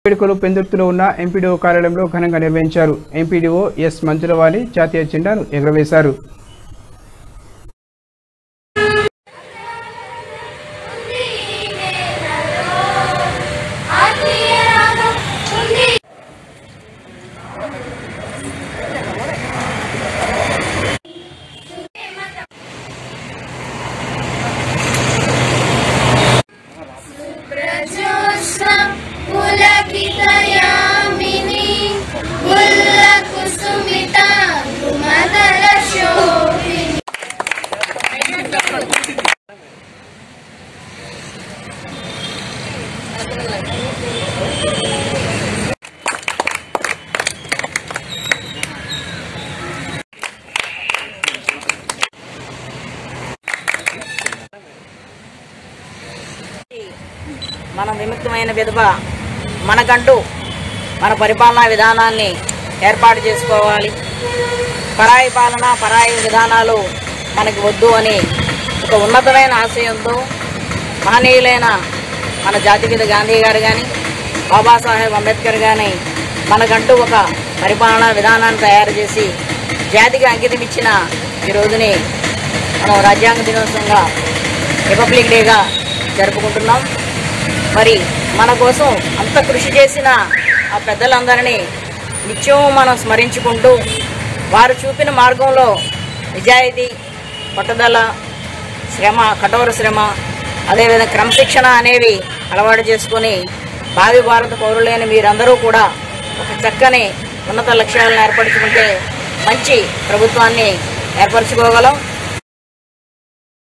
వేడుకలు పెందుర్తిలో ఉన్న ఎంపీడీఓ కార్యాలయంలో ఘనంగా నిర్వహించారు ఎంపీడీఓ ఎస్ మంజులవాణి జాతీయ జెండాను ఎగురవేశారు प्रजोत्स्नं पुलकितयामिनी मुल्लकुसुमिता गुमदलशोभिनी మన విముక్తమైన విధవ మనకంటూ మన పరిపాలనా విధానాన్ని ఏర్పాటు చేసుకోవాలి పరాయి పాలన పరాయి విధానాలు మనకి వద్దు అని ఒక ఉన్నతమైన ఆశయంతో మహనీయులైన మన జాతిపిత గాంధీ గారు కానీ బాబాసాహెబ్ అంబేద్కర్ కానీ మనకంటూ ఒక పరిపాలనా విధానాన్ని తయారు చేసి జాతికి అంకితం ఇచ్చిన ఈ రోజుని మనం రాజ్యాంగ దినోత్సవంగా రిపబ్లిక్ డేగా జరుపుకుంటున్నాం మరి మన కోసం అంత కృషి చేసిన ఆ పెద్దలందరినీ నిత్యం మనం స్మరించుకుంటూ వారు చూపిన మార్గంలో నిజాయితీ పట్టుదల శ్రమ కఠోర శ్రమ అదేవిధంగా క్రమశిక్షణ అనేవి అలవాటు చేసుకొని భావి భారత పౌరులైన మీరందరూ కూడా ఒక చక్కని ఉన్నత లక్ష్యాలను ఏర్పరచుకుంటే మంచి ప్రభుత్వాన్ని ఏర్పరచుకోగలం